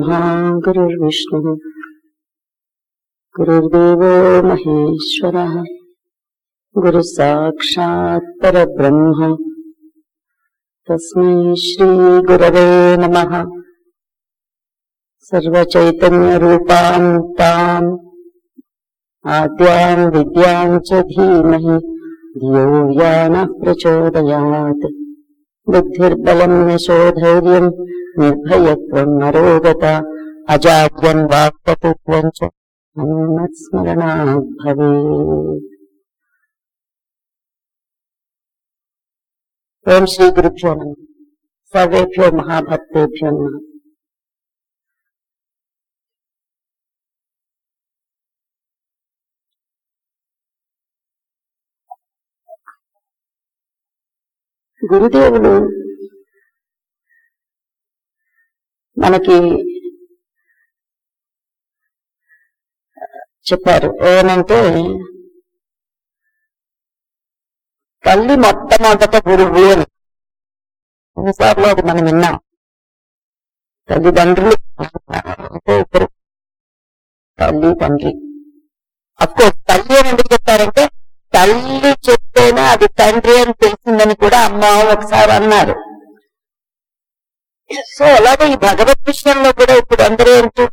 गुरुर्विष्णुः गुरुर्देवो महेश्वरः गुरुः साक्षात् परब्रह्म तस्मै श्रीगुरवे नमः सर्वचैतन्यरूपाम् ताम् आद्याम् विद्याम् च धीमहि धियो यानः प्रचोदयात् बुद्धिर्बलम् यशोधैर्यम् निर्भयत्वम् नरोगता अजाड्यम् वाक्पटुत्वम् च मन्मत्स्मरणात् भवेत् ఓం శ్రీ గురుభ్యో నమ సర్వేభ్యో మహాభక్తేభ్యో నమ గురుదేవులు మనకి చెప్పారు ఏమంటే తల్లి మొట్టమొదట గురువు అని కొన్నిసార్లు అది మనం విన్నాం తల్లిదండ్రులు అంటే ఇద్దరు తల్లి తండ్రి అఫ్కోర్స్ తల్లి అని ఎందుకు చెప్పారంటే తల్లి చెప్తేనే అది తండ్రి అని తెలిసిందని కూడా అమ్మ ఒకసారి అన్నారు సో అలాగే ఈ భగవత్ విషయంలో కూడా ఇప్పుడు అందరూ ఏంటో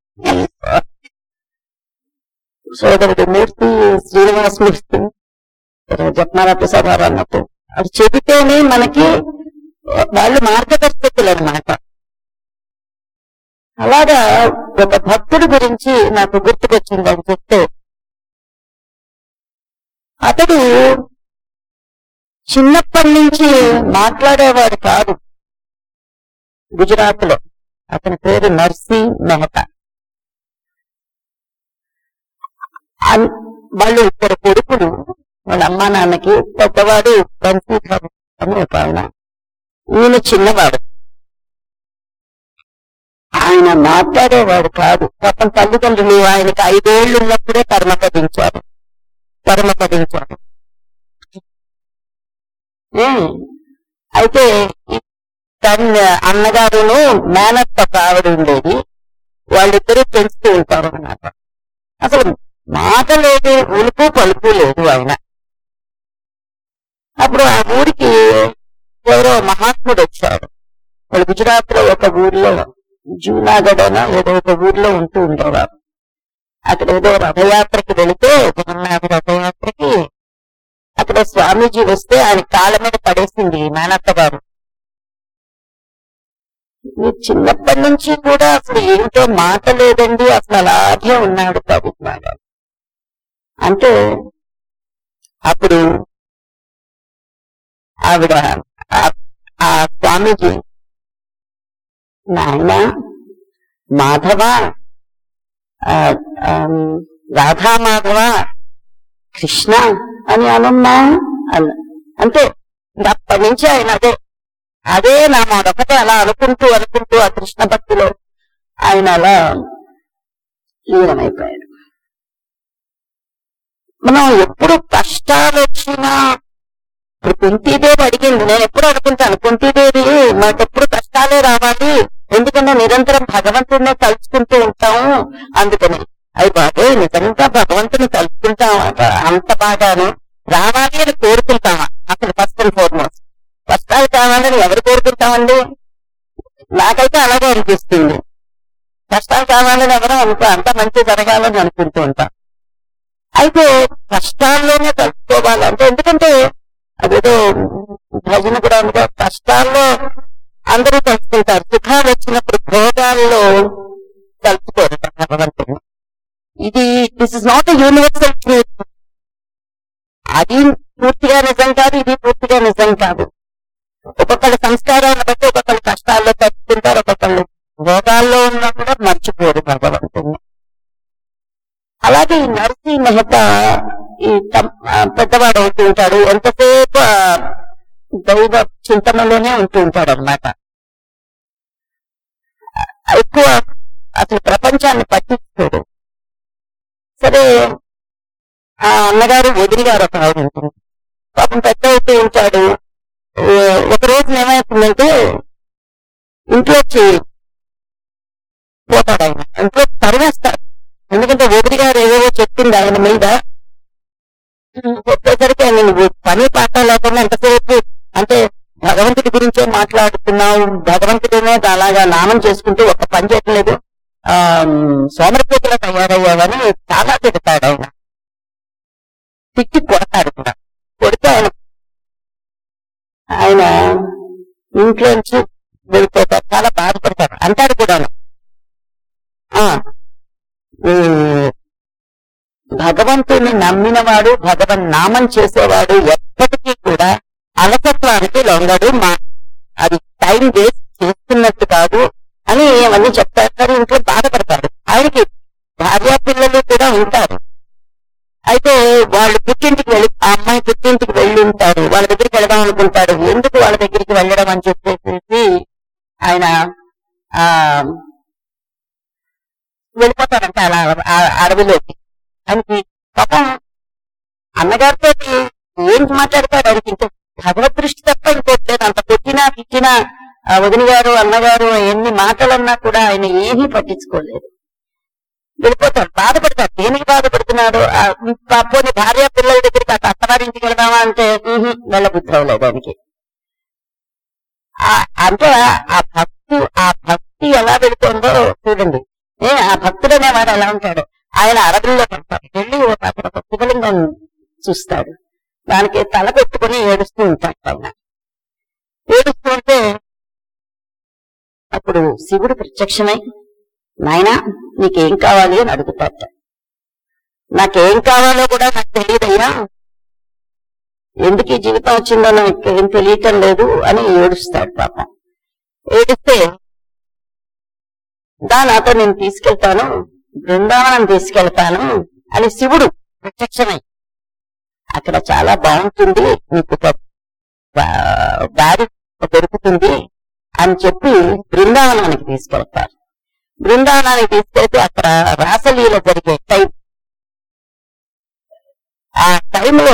సోదరుడు మూర్తి శ్రీనివాస్ మూర్తి జపమాల ప్రసాద్ గారు అన్నట్టు అది చెబితేనే మనకి వాళ్ళు మార్గదర్శకులు అనమాట అలాగా ఒక భక్తుడి గురించి నాకు గుర్తుకొచ్చింది అని చెప్తే అతడు చిన్నప్పటి నుంచి మాట్లాడేవాడు కాదు గుజరాత్ లో అతని పేరు నర్సీ మెహతా అన్- వాళ్ళు ఇద్దరు కొడుకులు వాళ్ళ అమ్మా నాన్నకి పెద్దవాడు బంశీధర్ అని ఒక ఆయన ఈయన చిన్నవాడు ఆయన మాట్లాడేవాడు కాదు పాపం తల్లిదండ్రులు ఆయనకి ఐదేళ్లు ఉన్నప్పుడే పరమపదించారు పరమపదించారు ఉమ్. అయితే ఈ తన అన్నగారును మేనత్త ఒక ఆవిడ ఉండేది వాళ్ళిద్దరూ పెంచుతూ ఉంటారు అన్నమాట అసలు మాట లేదు ఉలుపు పలుపు లేదు ఆయన అప్పుడు ఆ ఊరికి ఎవరో మహాత్ముడు వచ్చాడు వాళ్ళు గుజరాత్ లో ఒక ఊర్లో జూనాగఢ్ అనో ఏదో ఒక ఊర్లో ఉంటూ ఉండేవారు అక్కడ ఏదో రథయాత్రకి వెళితే జగన్నాథ రథయాత్రకి అక్కడ స్వామీజీ వస్తే ఆయన కాళ్ళ మీద పడేసింది మేనత్త గారు మీరు చిన్నప్పటి నుంచి కూడా అసలు ఏమిటో మాట లేదండి అసలు అలాగే ఉన్నాడు ప్రభుత్వ అంటే అప్పుడు ఆవిడ ఆ- ఆ స్వామీజీ నాయన మాధవ ఆ, ఆమ్, రాధా మాధవ కృష్ణ అని అనమ్మా అన్న అంటే ఇంకా అప్పటి నుంచి ఆయన అదే అదే నా మరొకటి అలా అనుకుంటూ అనుకుంటూ ఆ కృష్ణ భక్తిలో ఆయన అలా లీనమైపోయాడు మనం ఎప్పుడు కష్టాలు వచ్చినా ఇప్పుడు కుంతీదేవి అడిగింది నేను ఎప్పుడు అనుకుంటాను కుంతీదేవి మాకెప్పుడు కష్టాలే రావాలి ఎందుకంటే నిరంతరం భగవంతుడినే తలుచుకుంటూ ఉంటాము అందుకని అయి బాబు నిజంగా భగవంతుని తలుచుకుంటాం అంత బాగాను రావాలి అని కోరుకుంటామా అసలు ఫస్ట్ అండ్ ఫార్మోస్ట్ కష్టాలు కావాలని ఎవరు కోరుకుంటామండి నాకైతే అలాగే అనిపిస్తుంది కష్టాలు కావాలని ఎవరో అనుకో అంత మంచి జరగాలని అనుకుంటూ ఉంటాం అయితే కష్టాల్లోనే కలుసుకోవాలంటే ఎందుకంటే అదేదో భజన కూడా అనుకో కష్టాల్లో అందరూ కలుసుకుంటారు సుఖాలు వచ్చినప్పుడు భోగాల్లో కలుసుకోరు భగవంతుని ఇది this is not universal truth అది పూర్తిగా నిజం కాదు ఇది పూర్తిగా నిజం కాదు ఒక్కొక్కళ్ళ సంస్కారాలను బట్టి ఒక్కొక్కళ్ళు కష్టాల్లో కలుసుకుంటారు ఒక్కొక్కళ్ళు భోగాల్లో ఉన్నా కూడా మర్చిపోరు భగవంతుని అలాగే ఈ నర్సీ మెహతా ఈ తమ్- ఆ పెద్దవాడు అవుతూ ఉంటాడు ఎంతసేపు ఆ దైవ చింతనలోనే ఉంటూ ఉంటాడు అనమాట ఎక్కువ అసలు ప్రపంచాన్ని పట్టించుకోడు సరే ఆ అన్నగారు వదిలి గారు ఒక ఆవిడ ఉంటుంది పాపం పెద్ద అవుతూ ఉంటాడు ఒక రోజు ఏమైతుందంటే ఇంట్లో వచ్చి వెళ్ళిపోతాడు ఆయన ఇంట్లో తరివేస్తాడు ఎందుకంటే వదిలి గారు ఏవేవో చెప్పింది ఆయన మీద చెప్పేసరికి ఆయన నువ్వు పని పాట లేకుండా ఎంతసేపు అంటే భగవంతుడి గురించే మాట్లాడుతున్నావు భగవంతుడినే అలాగా నామం చేసుకుంటూ ఒక్క పని చేయట్లేదు ఆ సోమరపేటలో తయారయ్యావని చాలా తిడతాడు ఆయన తిట్టి కొడతాడు కూడా కొడితే ఆయన ఆయన ఇంట్లోంచి వెళ్ళిపోతారు చాలా బాధపడతారు అంటాడు కూడాను ఆ, ఈ భగవంతుని నమ్మినవాడు భగవన్ నామం చేసేవాడు ఎప్పటికీ కూడా అలసత్వానికి లొంగడు మా అది టైం వేస్ట్ చేస్తున్నట్టు కాదు అని అవన్నీ చెప్తారు కానీ ఇంట్లో బాధపడతాడు ఆయనకి భార్య పిల్లలు కూడా ఉంటారు అయితే వాళ్ళు పుట్టింటికి వెళ్ళి ఆ అమ్మాయి పుట్టింటికి వెళ్ళి ఉంటారు వాళ్ళ దగ్గరికి వెళదాం అనుకుంటాడు ఎందుకు వాళ్ళ దగ్గరికి వెళ్ళడం అని చెప్పేసి ఆయన ఆ వెళ్ళిపోతాడంట అలా ఆ అడవిలోకి ఆయనకి పాపం అన్నగారితో ఏం మాట్లాడతాడు ఆయనకి ఇంకా భగవద్ దృష్టి తప్ప ఇంకోటి లేదు అంత కొట్టినా తిట్టినా ఆ వదిన గారు అన్నగారు ఎన్ని మాటలన్నా కూడా ఆయన ఏమీ పట్టించుకోలేదు వెళ్ళిపోతాడు బాధపడతాడు దేనికి బాధపడుతున్నాడు ఆ, ఆ పోనీ భార్య పిల్లల దగ్గరికి అట్ట అత్తవారింటికి వెళదామా అంటే "ఉహు, వెళ్ళబుద్ధి అవ్వలేదు ఆయనకి ఆ- అంటే ఆ భక్తు ఆ భక్తి ఎలా వెళుతుందో చూడండి ఏ ఆ భక్తుడు అనేవాడు ఎలా ఉంటాడు ఆయన అడవుల్లో పడతాడు వెళ్ళి ఒక అక్కడ ఒక శివలింగం చూస్తాడు దానికి తల పెట్టుకుని ఏడుస్తూ ఉంటాడు పైన ఏడుస్తూ ఉంటే అప్పుడు శివుడు ప్రత్యక్షమై నాయనా నీకేం కావాలి అని అడుగుతాట నాకేం కావాలో కూడా నాకు తెలియదయ్యా ఎందుకు ఈ జీవితం వచ్చిందో నాకు ఏం తెలియటం లేదు అని ఏడుస్తాడు పాపం ఏడిస్తే దా నాతో నేను తీసుకెళ్తాను బృందావనం తీసుకెళ్తాను అని శివుడు ప్రత్యక్షమై అక్కడ చాలా బాగుంటుంది నీకు ఒక బా- దారి దొరుకుతుంది అని చెప్పి బృందావనానికి తీసుకెళ్తారు బృందావనానికి తీసుకెళ్తే అక్కడ రాసలీల జరిగే టైం ఆ టైంలో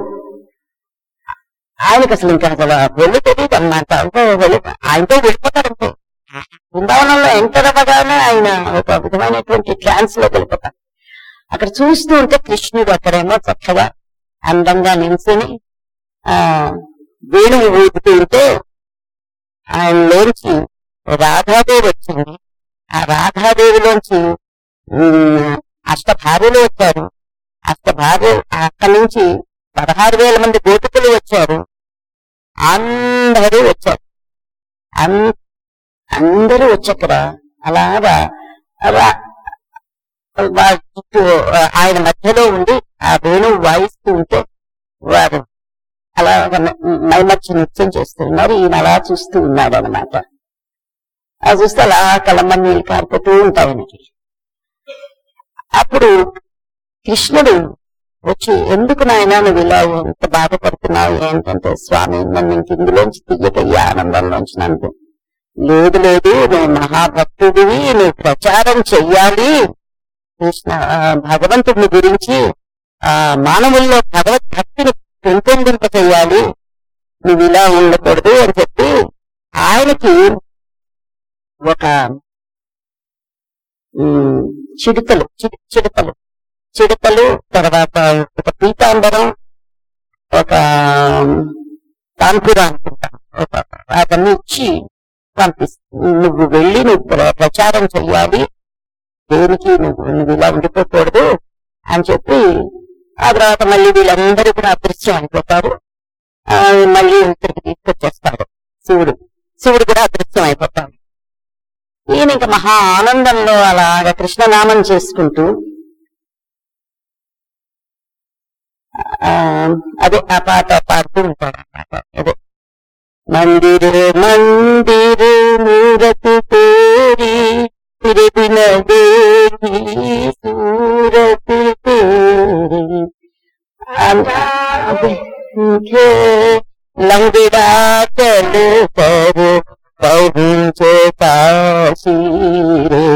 ఆయనకు అసలు ఇంకా అసలు వెళ్ళి తెలియదు అనమాట అంటే వెళ్ళి ఆయనతో వెళ్ళిపోతారంటే బృందావనంలో ఎంటర్ అవ్వగానే ఆయన ఒక విధమైనటువంటి ట్రాన్స్ లో వెళ్ళిపోతారు అక్కడ చూస్తూ ఉంటే కృష్ణుడు అక్కడేమో చక్కగా అందంగా నిల్చుని ఆ వేణువు ఊపుతూ ఉంటే ఆయనలోంచి రాధాదేవి వచ్చింది ఆ రాధాదేవిలోంచి ఉమ్, అష్టభార్యలు వచ్చారు అష్టభార్య అక్కడి నుంచి పదహారు వేల మంది గోపికలు వచ్చారు అందరూ వచ్చారు అన్- అందరూ వచ్చక్కడ అలాగా అలా వారి చుట్టూ ఆయన మధ్యలో ఉండి ఆ వేణువు వాయిస్తూ ఉంటే వారు అలా మైమర్చి నృత్యం చేస్తున్నారు ఈయన అలా చూస్తూ ఉన్నాడు అనమాట ఆ చూస్తే అలా కలమ్మని నీళ్ళు కారిపోతూ ఉంటాయి ఆయనకి అప్పుడు కృష్ణుడు వచ్చి ఎందుకు నాయన నువ్వు ఇలా ఎంత బాధపడుతున్నావు ఏంటంటే స్వామి నన్ను ఇంక ఇందులోంచి తీయకయ్యి ఆనందంలోంచి నన్ను లేదు లేదు నువ్వు మహాభక్తుడివి నువ్వు ప్రచారం చెయ్యాలి కృష్ణ ఆ, భగవంతుడిని గురించి ఆ మానవుల్లో భగవద్భక్తిని పెంపొందింప చెయ్యాలి నువ్వు ఇలా ఉండకూడదు అని చెప్పి ఆయనకి ఒక ఉమ్, చిడుతలు చి- చిడుతలు చిడుతలు తర్వాత ఒక పీతాంబరం ఒక తాన్పురా అనుకుంటాను ఒక అవన్నీ ఇచ్చి పంపిస్తుంది నువ్వు వెళ్ళి నువ్వు ప్ర- ప్రచారం చెయ్యాలి దేనికి నువ్వు నువ్వు ఇలా ఉండిపోకూడదు అని చెప్పి ఆ తర్వాత మళ్ళీ వీళ్ళందరూ కూడా అదృశ్యం అయిపోతారు ఆ, మళ్ళీ ఇక్కడికి తీసుకొచ్చేస్తాడు శివుడు శివుడు కూడా అదృశ్యం అయిపోతాడు ఈయన ఇంకా మహా ఆనందంలో అలాగా కృష్ణనామం చేసుకుంటూ ఆ, అదే ఆ పాట పాడుతూ ఉంటాడు అన్నమాట అదే మందిర మందిర మూరతి తేరి తిరిగిన దేవి సూరతి తేరి అంకే లంగిడా చలు కరు పౌరించే కాశీరే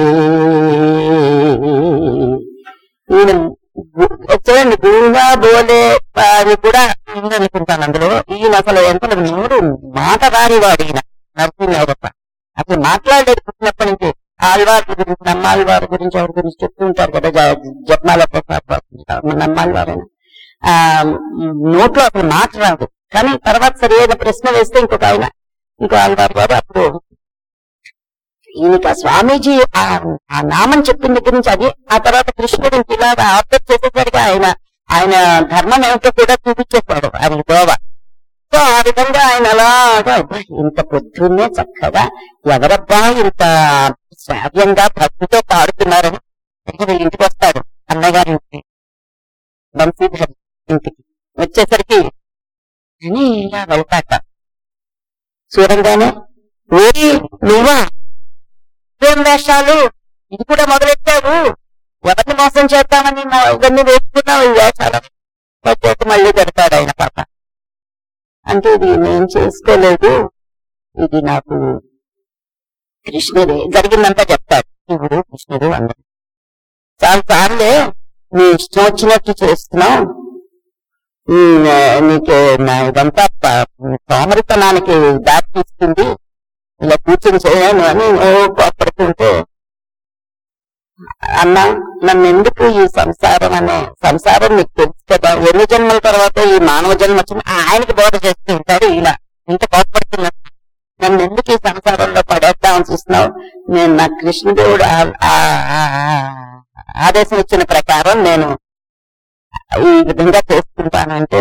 ఈయన గు- చూడండి గురుగా బోలే అని కూడా అనుకుంటాను అందులో ఈయన అసలు ఎంత నోరు మాట రానివాడు ఈయన నరసింహ అసలు మాట్లాడేది పుట్టినప్పటి నుంచి ఆ ఆళ్వారి గురించి నమ్మాళ్వారి గురించి ఎవరి గురించి చెప్తూ ఉంటారు కదా జ- జపమాల నమ్మాళ్వారైన ఆ నోట్లో అసలు మాట రాదు కానీ తర్వాత సరి అయిన ప్రశ్న వేస్తే ఇంకొక ఆయన ఇంకో ఆళ్వారు గారు అప్పుడు ఈయనకి ఆ స్వామీజీ ఆ ఆ నామం చెప్పిన దగ్గర నుంచి అది ఆ తర్వాత కృష్ణుడు ఇలాగా ఆర్డర్ చేసేసరికి ఆయన ఆయన ధర్మం ఏమిటో కూడా చూపించేశాడు ఆయన గోవ సో ఆ విధంగా ఆయన అలాగా అబ్బా, ఇంత పొద్దున్నే చక్కగా ఎవరబ్బా ఇంత శ్రావ్యంగా భక్తితో పాడుతున్నారని ఇంకా వీళ్ళ ఇంటికి వస్తాడు అన్నగారి ఇంటికి వంశీధర్ ఇంటికి వచ్చేసరికి అని ఇలా వెళ్తాట చూడంగానే ఓరి నువ్వా ఏం వేషాలు ఇది కూడా మొదలెట్టావు ఎవరిని మోసం చేద్దామని మా ఇవన్నీ వేసుకున్నావు ఈ వేషాలు వచ్చేసి మళ్ళీ పెడతాడు ఆయన పాప అంటే ఇది నేను చేసుకోలేదు ఇది నాకు కృష్ణుడు జరిగిందంతా చెప్తాడు శివుడు కృష్ణుడు అందరు చాలా సార్లే నీ ఇష్టం వచ్చినట్టు చేస్తున్నావు ఉమ్, ఆ, నీకు నా ఇదంతా ప- సోమరితనానికి దారి తీస్తుంది ఇలా కూర్చొని చేయను అని ఓ కోపడుతుంటే అన్న నన్ను ఎందుకు ఈ సంసారం అనే సంసారం నీకు తెలుసు కదా ఎన్ని జన్మల తర్వాత ఈ మానవ జన్మ వచ్చింది ఆయనకి బోధ చేస్తూ ఉంటాడు ఇలా ఇంత కోపడుతున్నా నన్ను ఎందుకు ఈ సంసారంలో పడేద్దామని చూస్తున్నావు నేను నా కృష్ణుడు ఆ- ఆ- ఆ- ఆదేశం ఇచ్చిన ప్రకారం నేను ఈ విధంగా చేసుకుంటానంటే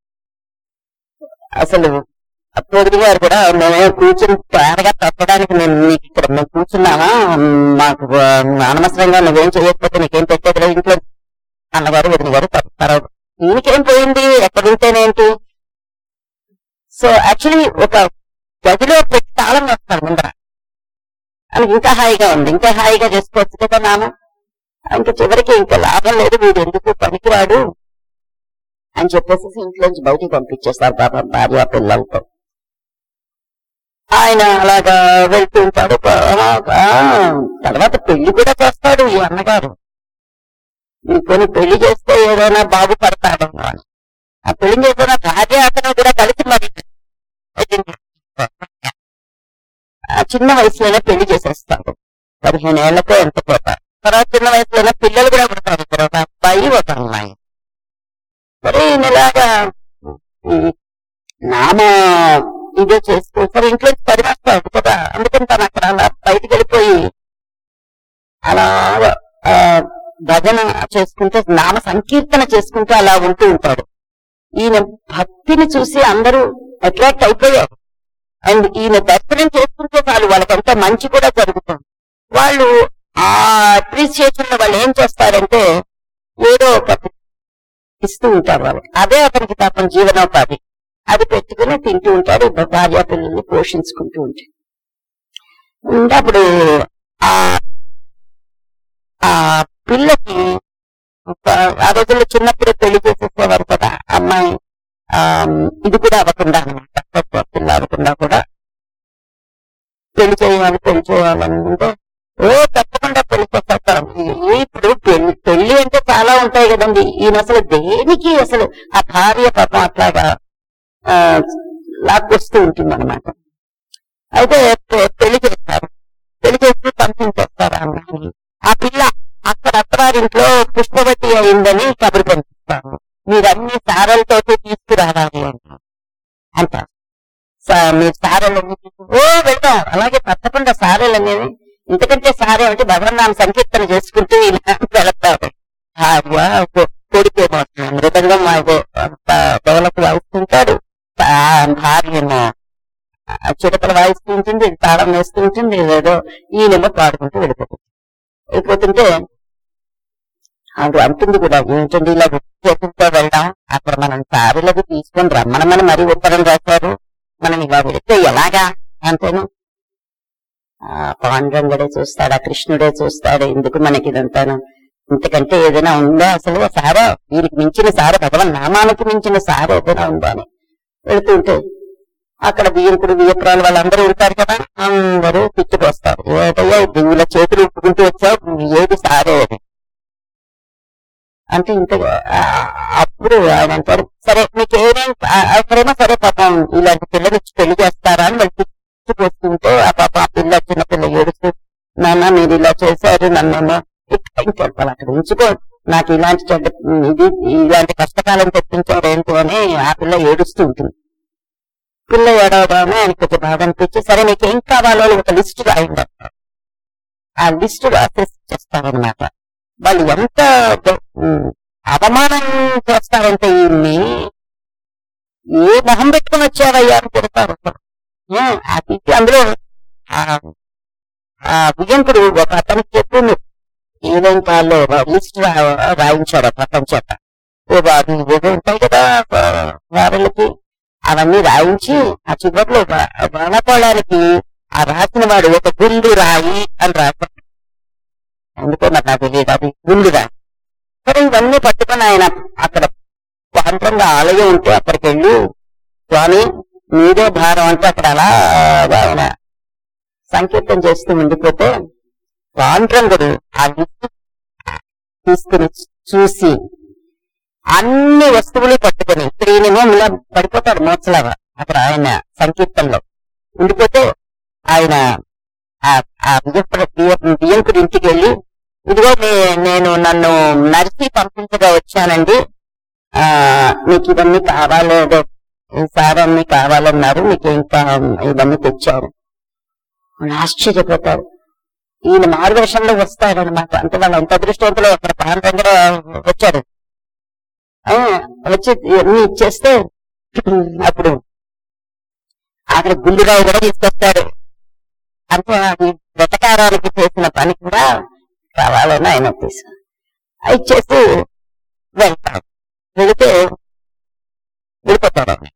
అసలు అప్పుడు గారు కూడా మేము కూర్చుని త్వరగా తప్పడానికి నేను నీకు ఇక్కడ మేము కూర్చున్నామా మాకు ఆ, అనవసరంగా నువ్వేం చేయకపోతే నీకేం పెట్టేది లేదు ఇంట్లో అన్నగారు వదిన గారు తప్పుతారు నీకేం పోయింది ఎక్కడ ఉంటేనేంటి సో యాక్చువల్లీ ఒక గదిలో పెట్టి తాళం వేస్తారు ముందర అని ఇంకా హాయిగా ఉంది ఇంకా హాయిగా చేసుకోవచ్చు కదా నాన్న ఇంకా చివరికి ఇంకా లాభం లేదు వీడు ఎందుకు పనికిరాడు అని చెప్పేసి ఇంట్లోంచి బయటికి పంపించేస్తారు పాప భార్య పిల్లలతో ఆయన అలాగా వెళ్తూ ఉంటాడు అలాగా తర్వాత పెళ్లి కూడా చేస్తాడు ఈ అన్నగారు కొని పెళ్లి చేస్తే ఏదైనా బాగుపడతాడు అని ఆ పెళ్లి చేసిన భార్య అతను కూడా కలిసి మరి ఆ చిన్న వయసులోనే పెళ్లి చేసేస్తాడు పదిహేను ఏళ్లతో ఎంత పోత తర్వాత చిన్న వయసులోనే పిల్లలు కూడా పుడతారు ఇద్దరు ఒక అబ్బాయి ఒక అమ్మాయి మరి ఈయన ఇలాగా ఈ నామ ఇదే చేసుకో సరే ఇంట్లో పరివేస్తాడు కదా అందుకని తను అక్కడ అలా బయటికి వెళ్ళిపోయి అలా ఆ, భజన చేసుకుంటూ నామ సంకీర్తన చేసుకుంటూ అలా ఉంటూ ఉంటాడు ఈయన భక్తిని చూసి అందరూ అట్రాక్ట్ అయిపోయారు అండ్ ఈయన దర్శనం చేసుకుంటే చాలు వాళ్ళకంతా మంచి కూడా జరుగుతుంది వాళ్ళు ఆ అప్రిసియేషన్ లో వాళ్ళు ఏం చేస్తారంటే ఏదో ఒకటి ఇస్తూ ఉంటారు వాళ్ళకి అదే అతనికి పాపం జీవనోపాధి అది పెట్టుకుని తింటూ ఉంటారు భార్య పిల్లల్ని పోషించుకుంటూ ఉంటారు ఉంటే అప్పుడు ఆ ఆ పిల్లకి ఒక- ఆ రోజుల్లో చిన్నప్పుడే పెళ్లి చేసేసేవారు కదా అమ్మాయి ఆ ఇది కూడా అవ్వకుండా అనమాట పిల్ల అవ్వకుండా కూడా పెళ్లి చేయాలి పెళ్లి చేయాలనుకుంటే ఓ తప్పకుండా పెళ్లి చేసేస్తారు ఈ- ఇప్పుడు పెళ్లి పెళ్లి అంటే చాలా ఉంటాయి కదండి ఈయన అసలు దేనికి అసలు ఆ భార్య పాపం అట్లాగా ఆ, లాక్కొస్తూ ఉంటుంది అనమాట అయితే పె- పెళ్లి చేస్తారు పెళ్లి చేసి పంపించేస్తారు ఆ అమ్మాయిని ఆ పిల్ల అక్కడ అత్తవారింట్లో పుష్పవతి అయిందని కబురు పంపిస్తారు మీరన్ని సారలతో తీసుకురావాలి అంటారు అంటారు సా- మీరు సారెలన్నీ తీసుకు ఓ వెళ్తాం అలాగే తప్పకుండా సారెలన్నీ ఇంతకంటే సారే అంటే భగవన్నామ సంకీర్తన చేసుకుంటూ ఇలా వెళతాడు భార్య కొ- కొడుకేమో మృదంగం డెవలప్ అవుతుంటాడు ఆ భార్యను ఆ చిడకలు వాయిస్తూ ఉంటుంది తాళం వేస్తూ ఉంటుంది ఏదో ఈయనేమో పాడుకుంటూ వెళ్ళిపోతుంది వెళ్ళిపోతుంటే ఆవిడ అంటుంది కూడా ఏంటండి ఇలా చేతులతో వెళ్దాం అక్కడ మనం సారులకు తీసుకొని రమ్మనమని మరీ ఉత్తరం రాశారు మనం ఇలా వెళితే ఎలాగా అంతేను ఆ పాండురంగుడే చూస్తాడా కృష్ణుడే చూస్తాడు ఎందుకు మనకి ఇదంతాను ఇంతకంటే ఏదైనా ఉందా అసలు సారా వీరికి మించిన సార భగవన్ నామానికి మించిన సార ఏదైనా ఉందా అని వెళుతుంటే అక్కడ బియ్యంకుడు బియ్యపురాలు వాళ్ళందరూ ఉంటారు కదా అందరూ తిట్టుకొస్తారు ఏదయ్యా దిగుల చేతులు ఉప్పుకుంటూ వచ్చావు ఏది సారే అది అంటే ఇంత ఆ, అప్పుడు ఆయన అంటారు సరే మీకు ఏమేం అక్కడేమో సరే పాపం ఇలాంటి పిల్లలు ఇచ్చి పెళ్లి చేస్తారా అని వాళ్ళు తిట్టుకొస్తుంటే ఆ పాప ఆ పిల్ల చిన్న పిల్ల ఏడుస్తూ నాన్న మీరు ఇలా చేశారు నన్నేమో ఇంకా వాళ్ళు అక్కడ ఉంచుకో నాకు ఇలాంటి చెడ్డ ఇది ఇలాంటి కష్టకాలం తెప్పించారు ఏంటి అని ఆ పిల్ల ఏడుస్తూ ఉంటుంది పిల్ల ఏడవడమే ఆయనకు కొంచెం బాధ అనిపించి సరే నీకు ఏం కావాలో అని ఒక లిస్ట్ రాయండి అన్నారు. ఆ లిస్ట్ రాసేసి చేస్తారనమాట వాళ్ళు ఎంత ఉమ్, అవమానం చేస్తారంటే ఈయన్ని ఏ మొహం పెట్టుకుని వచ్చావయ్యా అని తిడతారు అసలు. ఏ, ఆ తిట్టి అందులో ఆ- ఆ విజయంకుడు ఒక అతనికి చెప్పు ఏమేం కాల్లో లిస్ట్ రాయించాడు ఒక అతని చేత ఓ అది ఏదో ఉంటాయి కదా వారలకి అవన్నీ రాయించి ఆ చివరిలో వానకోళానికి ఆ రాసిన వాడు ఒక గుండు రాయి అని రాశాడు ఎందుకో మరి నాకు తెలియదు అది గుండు రాయి సరే ఇవన్నీ పట్టుకొని ఆయన అక్కడ స్వాతంత్రంగా ఆలయం ఉంటే అక్కడికి వెళ్ళి స్వామి మీదే భారం అంటే అక్కడ అలా ఆయన సంకీర్తన చేస్తూ ఉండిపోతే స్వాతంత్రంగుడు ఆ లిస్ట్ తీసుకుని చూసి అన్ని వస్తువులు పట్టుకొని ఇక్కడ ఈయనేమో ఇలా పడిపోతాడు మోసలాగా అక్కడ ఆయన సంకీర్తనలో ఉండిపోతే ఆయన ఆ- ఆ బియ్యపు- బియ్యపు- బియ్యంకుడి ఇంటికి వెళ్ళి ఇదిగో నే- నేను నన్ను నరిసి పంపించగా వచ్చానండి ఆ మీకు ఇవన్నీ కావాలి ఏదో సార్ అన్ని కావాలన్నారు మీకు ఇంకా ఇవన్నీ తెచ్చారు వాళ్ళు ఆశ్చర్యపోతారు ఈయన మార్గదర్శనంలో వస్తాడనమాట అంటే వాళ్ళు అంత అదృష్టవంతులు అక్కడ పాన్ దగ్గర వచ్చారు ఆ, వచ్చి ఇవన్నీ ఇచ్చేస్తే అప్పుడు అక్కడ గుండురావు కూడా తీసుకొస్తాడు అంటే అది వెతకారానికి చేసిన పని కూడా కావాలని ఆయన తీసు ఇచ్చేసి వెళ్తాడు వెళితే వెళ్ళిపోతాడు ఆయన.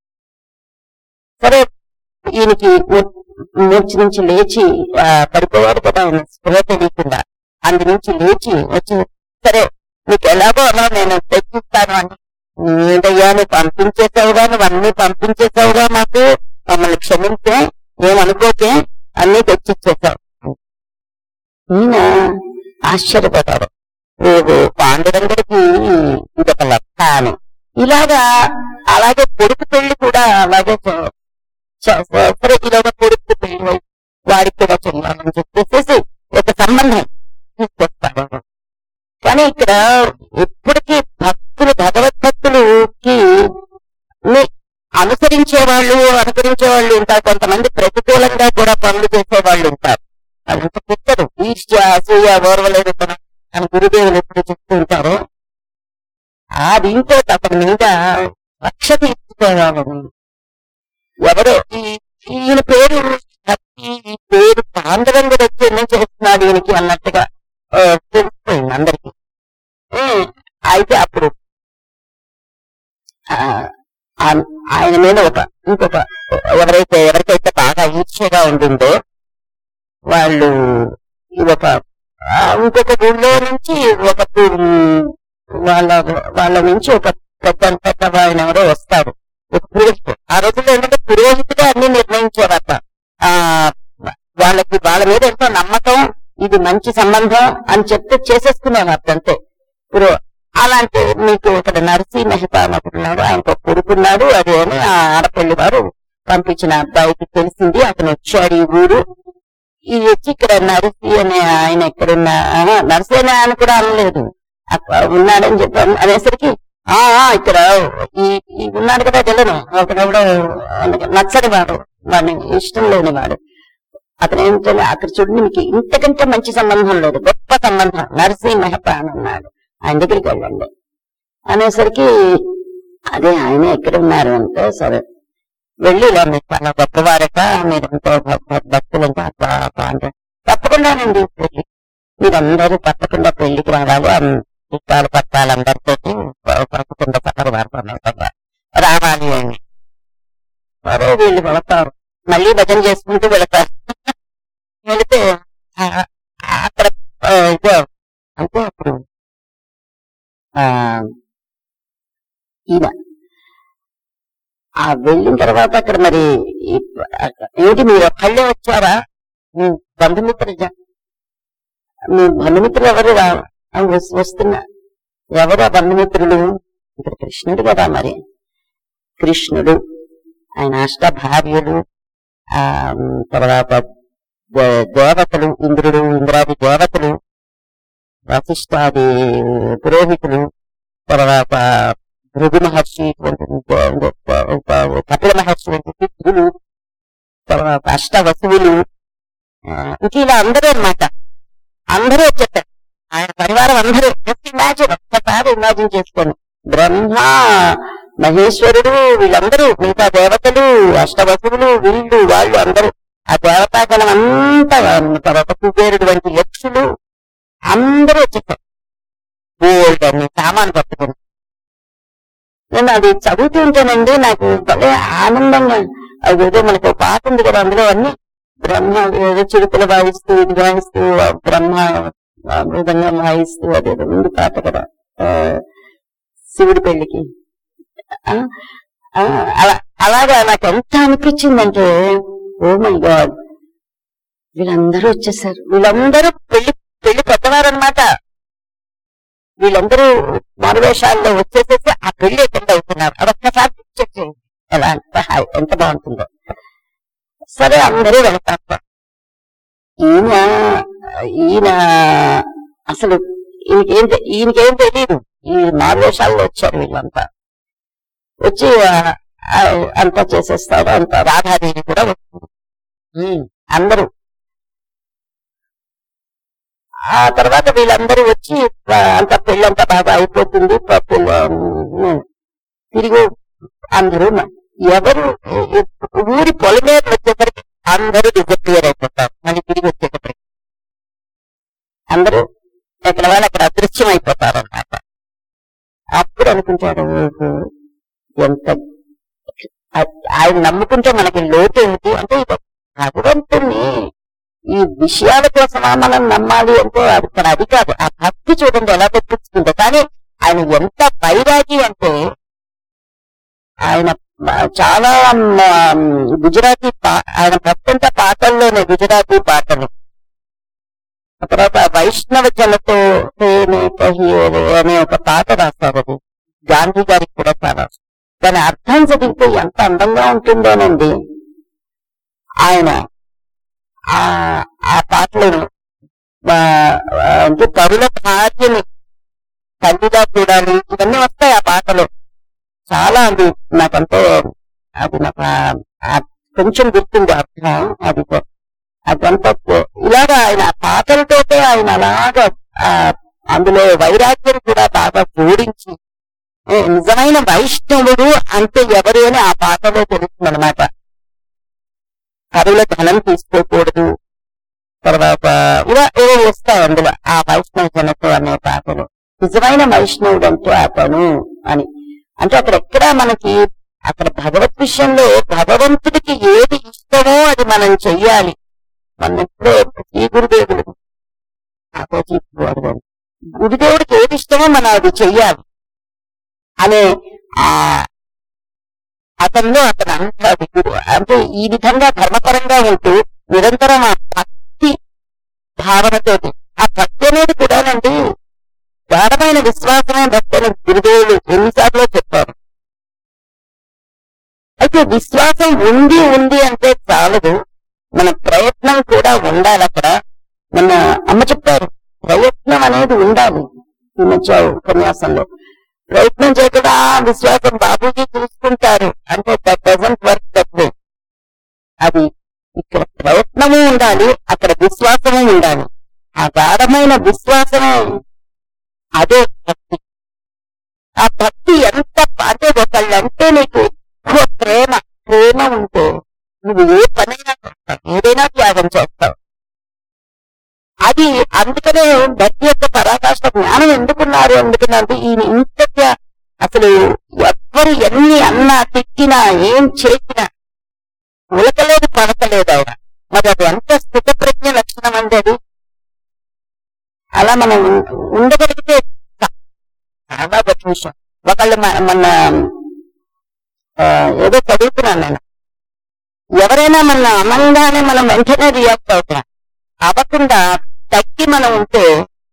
సరే ఈయనకి మూర్చి నుంచి లేచి ఆ, పడిపోయాడు కదా ఆయన స్పృహ తెలియకుండా అందు నుంచి లేచి వచ్చి సరే నీకు ఎలాగో అలా నేను తెచ్చిస్తాను అని ఏంటయ్యా నువ్వు పంపించేసావుగా నువ్వు అన్ని పంపించేసావుగా మాకు మమ్మల్ని క్షమించే ఏమనుకోకే అన్ని తెచ్చిచ్చేసావు ఈయన ఆశ్చర్యపోతాడు నువ్వు పాండురంగడికి ఇదొక లెక్క అని ఇలాగా అలాగే కొడుకు పెళ్లి కూడా అలాగే చే- చ- సరే ఇలాగ కొడుకు పెళ్లి అయి వాడికి కూడా చెయ్యాలని చెప్పేసి ఒక సంబంధం తీసుకొస్తాడు కానీ ఇక్కడ ఎప్పటికీ భక్తులు భగవద్భక్తులకి ని అనుసరించే వాళ్ళు అనుసరించే వాళ్ళు ఉంటారు కొంతమంది ప్రతికూలంగా కూడా పనులు చేసే వాళ్ళు ఉంటారు అదంత కుట్టదు ఈర్ష్య అసూయ ఓర్వలేదు తన అని గురుదేవులు ఎప్పుడు చెప్తూ ఉంటారు ఆ దీంతో అతని మీద రక్ష తీర్చుకోవాలని ఎవరో ఈ ఈయన పేరు ఈ పేరు పాండరంగుడు వచ్చి ఎన్నో చేస్తున్నాడు ఈయనకి అన్నట్టుగా ఆ, తెలిసిపోయింది అందరికి అయితే అప్పుడు ఆ, ఆ- ఆయన మీద ఒక ఇంకొక ఎవరైతే ఎవరికైతే బాగా ఈర్ష్యగా ఉండిందో వాళ్ళు ఈ ఒక ఆ, ఇంకొక ఊళ్ళో నుంచి ఒక పు- వాళ్ళ వాళ్ళ నుంచి ఒక పెద్ద పెద్ద ఆయన ఎవరో వస్తాడు ఒక పురోహితుడు ఆ రోజుల్లో ఏంటంటే పురోహితుడే అన్ని నిర్ణయించేవారట ఆ వాళ్ళకి వాళ్ళ మీద ఎంతో నమ్మకం ఇది మంచి సంబంధం అని చెప్తే చేసేసుకునేవారు అంతే పురో అలాంటి మీకు ఇక్కడ నరసి మెహతా అని ఒకడు ఉన్నాడు ఆయనకు ఒక కొడుకున్నాడు అది అని ఆ ఆడపల్లి వారు పంపించిన అబ్బాయికి తెలిసింది అతను వచ్చాడు ఈ ఊరు ఈ వచ్చి ఇక్కడ నరసి అనే ఆయన ఎక్కడున్న ఆహా, నరసి అనే ఆయన కూడా అనలేదు అక్కడ ఉన్నాడని చెప్పాను అనేసరికి ఆ ఆ, ఇక్కడ ఈ ఈ ఉన్నాడు కదా తెలియను ఒకడెవడో నచ్చని వాడు వాడిని ఇష్టం లేని వాడు అతను ఏంటంటే అక్కడ చూడండి మీకు ఇంతకంటే మంచి సంబంధం లేదు గొప్ప సంబంధం నరసింహ మెహతా అని ఉన్నాడు ఆయన దగ్గరికి వెళ్ళండి అనేసరికి అదే ఆయన ఎక్కడ ఉన్నారు అంటే సరే వెళ్ళి ఇలా మీరు చాలా గొప్పవారట మీరు ఎంతో భ- భ- భక్తులు ఇంకా అట్లా అట్లా అంటే తప్పకుండానండి పెళ్లి మీరందరూ తప్పకుండా పెళ్లికి రావాలి అన్- చుట్టాలు పట్టాలు అందరితో తప్పకుండా సఫర్ వాడుతున్నారు రావాలి అని సరే వీళ్ళు వెళతారు మళ్ళీ భజన చేసుకుంటూ వెళతారు వెళితే ఆ- ఆ- అక్కడ ఆ, ఇదో అంటే అప్పుడు ఆ, ఈయన ఆ వెళ్ళిన తర్వాత అక్కడ మరి ఈ- ఏంటి మీరు ఒక్కళ్ళే వచ్చారా మీ బంధుమిత్రులు జ- మీ బంధుమిత్రులు ఎవరు రా అని వస్- వస్తున్నా ఎవరు ఆ బంధుమిత్రులు ఇక్కడ కృష్ణుడు కదా మరి కృష్ణుడు ఆయన అష్ట భార్యలు ఆ తర్వాత దే- దేవతలు ఇంద్రుడు ఇంద్రాది దేవతలు వశిష్ఠాది పురోహితులు తర్వాత భృగు మహర్షి ఇటువంటి గో- గో- గో- కపిల మహర్షి వంటి పితృలు తర్వాత అష్ట వసువులు ఆ, ఇంక ఇలా అందరూ అన్నమాట అందరూ వచ్చేస్తారు ఆయన పరివారం అందరూ జస్ట్ ఇమాజిన్ ఒక్కసారి ఇమాజిన్ చేసుకోండి బ్రహ్మ మహేశ్వరుడు వీళ్ళందరూ మిగతా దేవతలు అష్టవసువులు వీళ్ళు వాళ్ళు అందరూ ఆ దేవతాగణం అంతా తర్వాత కుబేరుడు వంటి యక్షులు అందరూ వచ్చేసారు బోల్డ్ అని సామాను పట్టుకుని నేను అది చదువుతుంటేనండి నాకు భలే ఆనందంగా అది ఏదో మనకు ఒక పాట ఉంది కదా అందులో అన్ని బ్రహ్మ ఏదో చిరుతలు వాయిస్తూ ఇది వాయిస్తూ ఆ బ్రహ్మ ఆ విధంగా వాయిస్తూ అదేదో ఉంది పాట కదా ఆ, శివుడి పెళ్లికి ఆ, ఆ, అలా అలాగా నాకు ఎంత అనిపించిందంటే ఓ మై గాడ్ వీళ్ళందరూ వచ్చేసారు వీళ్ళందరూ పెళ్లి పెళ్లి పెద్దవారన్నమాట వీళ్ళందరూ మారువేషాల్లో వచ్చేసేసి ఆ పెళ్లి అటెండ్ అవుతున్నారు అదొక్కసారి పిక్చర్ చేయండి ఎలా ఎంత హాయ్ ఎంత బాగుంటుందో సరే అందరూ వెళ్తారు ఈయన ఈయన అసలు ఈయనకేం తె- ఈయనకేం తెలియదు ఈ మారువేషాల్లో వచ్చారు వీళ్ళంతా వచ్చి ఆ, ఆ, అంతా చేసేస్తారు అంత రాధాదేవి కూడా వస్తుంది ఉమ్, అందరూ ఆ తర్వాత వీళ్ళందరూ వచ్చి ఆ, అంత పెళ్ళంతా బాగా అయిపోతుంది పాపం, ఆ, ఉమ్, తిరిగి అందరూ మ- ఎవరు ఎ- ఊరి పొలమేర వచ్చేసరికి అందరూ డిసప్పియర్ అయిపోతారు మళ్ళీ తిరిగి వచ్చేటప్పటికి అందరూ ఎక్కడ వాళ్ళు అక్కడ అదృశ్యం అయిపోతారు అన్నమాట అప్పుడు అనుకుంటాడు "ఓహో, ఎంత ఆ- ఆయన నమ్ముకుంటే మనకి లోటు ఏమిటి అంటే ఇది భగవంతుని ఈ విషయాల కోసమా మనం నమ్మాలి అంటే అది ఇక్కడ అది కాదు ఆ భక్తి చూడండి ఎలా తెప్పించుకుందో కానీ ఆయన ఎంత వైరాగి అంటే ఆయన మ- చాలా మ- గుజరాతీ పా- ఆయన భక్తంతా పాటల్లోనే గుజరాతీ పాటలు ఆ తర్వాత వైష్ణవ జలతో తేనె కహియోలు అనే ఒక పాట రాస్తారు అది గాంధీ గారికి కూడా చాలా దాని అర్థం చదివితే ఎంత అందంగా ఉంటుందోనండి ఆయన ఆ ఆ పాటలో ఆ, ఆ, అంటే కరుల భార్యని తల్లిగా చూడాలి ఇవన్నీ వస్తాయి ఆ పాటలో చాలా అది నాకంటే అది నాకు ఆ- ఆ కొంచెం గుర్తుంది అర్థం అది కొ- అదంతా కొ- ఇలాగా ఆయన ఆ పాటలతోటే ఆయన అలాగా ఆ, అందులో వైరాగ్యం కూడా బాగా జోడించి ఏ, నిజమైన వైష్ణవుడు అంటే ఎవరు అని ఆ పాటలో తెలుస్తుంది అనమాట కరుల ధనం తీసుకోకూడదు తర్వాత ఇలా ఏవో వస్తాయి అందులో ఆ వైష్ణవ జనతో అనే పాటలు నిజమైన వైష్ణవుడు అంటే అతను అని అంటే అక్కడ ఎక్కడ మనకి అక్కడ భగవత్ విషయంలో భగవంతుడికి ఏది ఇష్టమో అది మనం చెయ్యాలి మన ఎప్పుడో ఈ గురుదేవుడు ఆపోజిట్ అడగాలి గురుదేవుడికి ఏది ఇష్టమో మనం అది చెయ్యాలి అనే ఆ అతనిలో అతను అంటాడు గురు అంటే ఈ విధంగా ధర్మపరంగా ఉంటూ నిరంతరం ఆ భక్తి భావనతోటి ఆ భక్తి అనేది కూడానండి గాఢమైన విశ్వాసమే భక్తి అని గురుదేవులు ఎన్నిసార్లు చెప్పారు అయితే విశ్వాసం ఉంది ఉంది అంటే చాలదు మన ప్రయత్నం కూడా ఉండాలి అక్కడ మన అమ్మ చెప్పారు ప్రయత్నం అనేది ఉండాలి ఈ మధ్య ఉపన్యాసంలో ప్రయత్నం చేయకుండా "ఆ, విశ్వాసం బాబూజీ చూసుకుంటారు అంటే that doesn't work that way అది ఇక్కడ ప్రయత్నము ఉండాలి అక్కడ విశ్వాసము ఉండాలి ఆ గాఢమైన విశ్వాసమే అదే భక్తి ఆ భక్తి ఎంత అంటే ఒకళ్ళంటే నీకు ఎక్కువ ప్రేమ ప్రేమ ఉంటే నువ్వు ఏ పనైనా చేస్తావు ఏదైనా త్యాగం చేస్తావు అది అందుకనే భక్తి యొక్క పరాకాష్ట జ్ఞానం ఎందుకున్నారు ఎందుకున్నారు ఈయన ఇంత త్యా- అసలు ఎవ్వరు ఎన్ని అన్నా తిట్టినా ఏం చేసినా ఉలకలేదు పడకలేదు ఆయన మరి అది ఎంత స్థితప్రజ్ఞ లక్షణం అండి అది అలా మనం ఉం- ఉండగలిగితే చ- చాలా గొప్ప విషయం ఒకళ్ళు మ- మొన్న ఆ, ఏదో చదువుతున్నాను నేను ఎవరైనా మన అనంగానే మనం వెంటనే రియాక్ట్ అవుతాం అవ్వకుండా తగ్గి మనం ఉంటే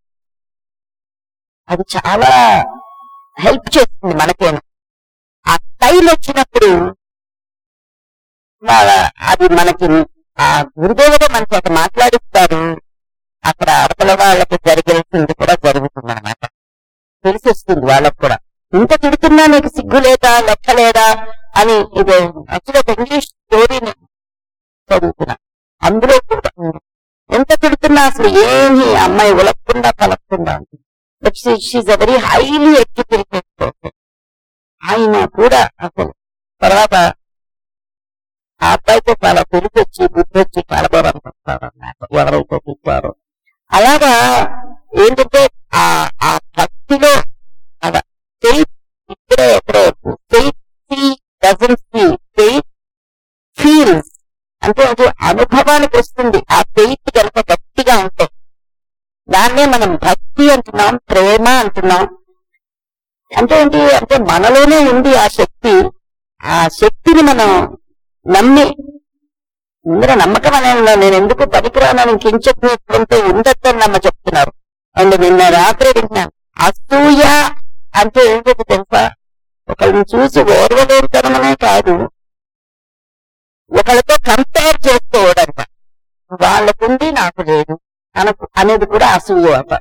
అది చాలా హెల్ప్ చేస్తుంది మనకేనా ఆ టైం వచ్చినప్పుడు వా- అది మనకి ఆ గురుదేవుడు మన చేత మాట్లాడిస్తారు అక్కడ అవతల వాళ్ళకి జరగాల్సింది కూడా జరుగుతుంది అనమాట తెలిసిస్తుంది వాళ్ళకు కూడా ఇంత తిడుతున్నా నీకు సిగ్గు లేదా లెక్క లేదా అని ఇది యాక్చువల్లీ ఒక ఇంగ్లీష్ స్టోరీని చదువుతున్నా అందులో కూడా ఉంది. ఎంత తిడుతున్నా అసలు ఏమి అమ్మాయి ఉలక్కుండా పలకకుండా ఉంటుంది but she a very highly educated person ఆయన కూడా అసలు తర్వాత ఆ అబ్బాయితో చాలా తెలిసి వచ్చి బుద్ధి వచ్చి కలబడాలనుకుంటారు అన్నమాట ఎవరైతే తిట్టారో అలాగా ఏంటంటే ఆ ఆ భక్తిలో అలా ఫెయిత్ ఇక్కడే ఎక్కడే faith see doesn't see faith feels అంటే అది అనుభవానికి వస్తుంది ఆ ఫెయిత్ కనుక గట్టిగా ఉంటే దాన్నే మనం భక్తి అంటున్నాం ప్రేమ అంటున్నాం అంటే ఏంటి అంటే మనలోనే ఉంది ఆ శక్తి ఆ శక్తిని మనం నమ్మి ఇందులో నమ్మకం అనే నేను ఎందుకు పనికిరానని కించెత్తుకుంటే ఉండొద్దని నమ్మ చెప్తున్నారు అండ్ నిన్న రాత్రి విన్నాను అసూయ అంటే ఏంటో తెలుసా ఒకరిని చూసి ఓర్వలేనితనమే కాదు ఒకరితో కంపేర్ చేసుకోవడంట వాళ్ళకుంది నాకు లేదు అనకు అనేది కూడా అసూయ అట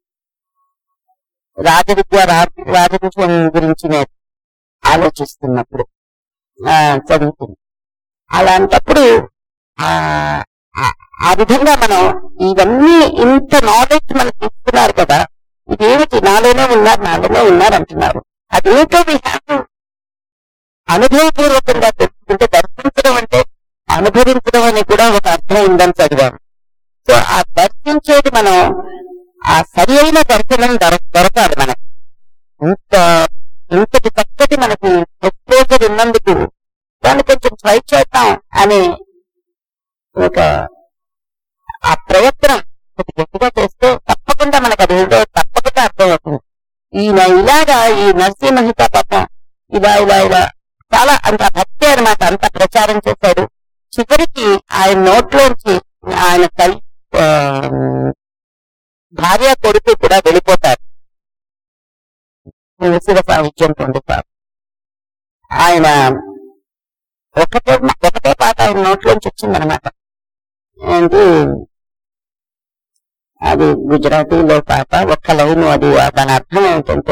రాజవిద్య రా- రాజవిషయం గురించి నేను ఆలోచిస్తున్నప్పుడు ఆ, చదువుతుంది అలాంటప్పుడు ఆ ఆ- ఆ విధంగా మనం ఇవన్నీ ఇంత నాలెడ్జ్ మనకి ఇస్తున్నారు కదా ఇదేమిటి నాలోనే ఉన్నారు నాలోనే ఉన్నారు అంటున్నారు అదేంటో వీ హ్యావ్ అనుభవపూర్వకంగా తెలుసుకుంటే దర్శించడం అంటే అనుభవించడం అని కూడా ఒక అర్థం ఉందని చదివాను సో ఆ దర్శించేది మనం ఆ సరి అయిన దర్శనం దొర- దొరకాలి మనకి ఇంత ఇంతటి చక్కటి మనకి ఎక్స్పోజర్ ఉన్నందుకు దాన్ని కొంచెం ట్రై చేద్దాం అనే ఒక ఆ ప్రయత్నం కొంచెం గట్టిగా చేస్తే తప్పకుండా మనకు అది ఏదో తప్పకుండా అర్థమవుతుంది ఈయన ఇలాగా ఈ నరసింహహిత పాపం ఇలా ఇలా ఇలా చాలా అంత భక్తి అనమాట అంత ప్రచారం చేశాడు చివరికి ఆయన నోట్లోంచి ఆయన తల్లి ఆ, భార్య కొడుకు కూడా వెళ్ళిపోతారు శివ సాహిత్యం పొందుతారు ఆయన ఒకటే ఒకటే పాట ఆయన నోట్లోంచి వచ్చిందనమాట ఏంటి అది గుజరాతీలో పాట ఒక్క లైన్ అది దాని అర్థం ఏంటంటే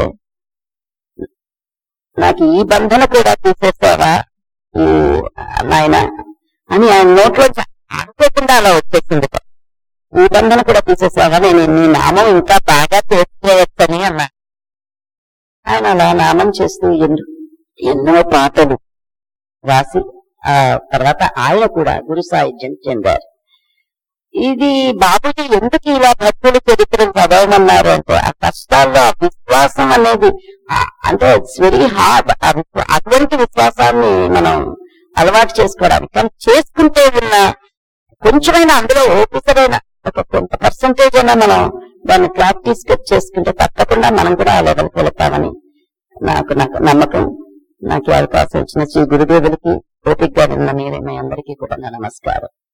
నాకు ఈ బంధన కూడా తీసేస్తావా ఈ నాయన అని ఆయన నోట్లోంచి అనుకోకుండా అలా వచ్చేసింది ఈ బంధన కూడా తీసేసావా నేను నీ నామం ఇంకా బాగా చేసుకోవచ్చని అన్నా ఆయన అలా నామం చేస్తూ ఎన్నో ఎన్నో పాటలు రాసి ఆ తర్వాత ఆయన కూడా గురు సాహిత్యం చెందారు ఇది బాబుజీ ఎందుకు ఇలా భక్తుల చరిత్రను చదవమన్నారు అంటే ఆ కష్టాల్లో ఆ విశ్వాసం అనేది ఆ- అంటే ఇట్స్ వెరీ హార్డ్ అటువంటి విశ్వాసాన్ని మనం అలవాటు చేసుకోవడానికి కానీ చేసుకుంటే ఉన్న కొంచెమైనా అందులో ఓపికరైన ఒక కొంత పర్సంటేజ్ అయినా మనం దాన్ని ప్రాక్టీస్ చేసుకుంటే తప్పకుండా మనం కూడా ఆ లెవెల్కి వెళ్తామని నాకు నాకు నమ్మకం నాకు ఈ అవకాశం ఇచ్చిన శ్రీ గురుదేవులకి ఓపికగా ఉన్న మీరే మీ అందరికీ కూడా నా నమస్కారం